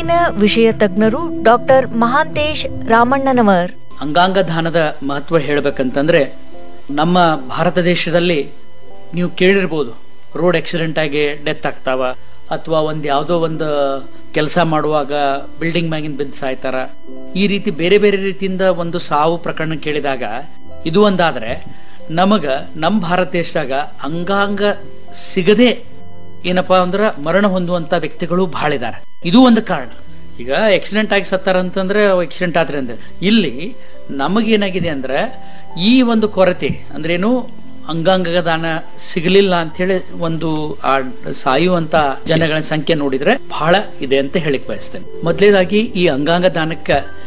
ಮುಂದಿನ ವಿಷಯ ತಜ್ಞರು ಡಾಕ್ಟರ್ ಮಹಾಂತೇಶ್ ರಾಮಣ್ಣನವರ್ ಅಂಗಾಂಗ ದಾನದ ಮಹತ್ವ ಹೇಳಬೇಕಂತಂದ್ರೆ ನಮ್ಮ ಭಾರತ ದೇಶದಲ್ಲಿ ನೀವು ಕೇಳಿರ್ಬೋದು ರೋಡ್ ಆಕ್ಸಿಡೆಂಟ್ ಆಗಿ ಡೆತ್ ಆಗ್ತಾವ ಅಥವಾ ಒಂದು ಯಾವುದೋ ಒಂದು ಕೆಲಸ ಮಾಡುವಾಗ ಬಿಲ್ಡಿಂಗ್ ಮ್ಯಾಗಿನ ಬಿದ್ದು ಸಾಯ್ತಾರ ಈ ರೀತಿ ಬೇರೆ ಬೇರೆ ರೀತಿಯಿಂದ ಒಂದು ಸಾವು ಪ್ರಕರಣ ಕೇಳಿದಾಗ ಇದು ಒಂದಾದ್ರೆ ನಮಗ ನಮ್ಮ ಭಾರತ ದೇಶದಾಗ ಅಂಗಾಂಗ ಸಿಗದೆ ಏನಪ್ಪಾ ಅಂದ್ರ ಮರಣ ಹೊಂದುವಂತ ವ್ಯಕ್ತಿಗಳು ಬಹಳ ಇದಾರೆ ಇದು ಒಂದು ಕಾರಣ ಈಗ ಆಕ್ಸಿಡೆಂಟ್ ಆಗಿ ಸತ್ತಾರ ಅಂತಂದ್ರೆ ಆಕ್ಸಿಡೆಂಟ್ ಆದ್ರೆ ಅಂದ್ರೆ ಇಲ್ಲಿ ನಮಗೇನಾಗಿದೆ ಅಂದ್ರೆ ಈ ಒಂದು ಕೊರತೆ ಅಂದ್ರೇನು ಅಂಗಾಂಗ ದಾನ ಸಿಗಲಿಲ್ಲ ಅಂತ ಹೇಳಿ ಒಂದು ಆ ಸಾಯುವಂತ ಜನಗಳ ಸಂಖ್ಯೆ ನೋಡಿದ್ರೆ ಬಹಳ ಇದೆ ಅಂತ ಹೇಳಿಕ್ ಬಯಸ್ತೇನೆ ಮೊದಲೇದಾಗಿ ಈ ಅಂಗಾಂಗ ದಾನಕ್ಕೆ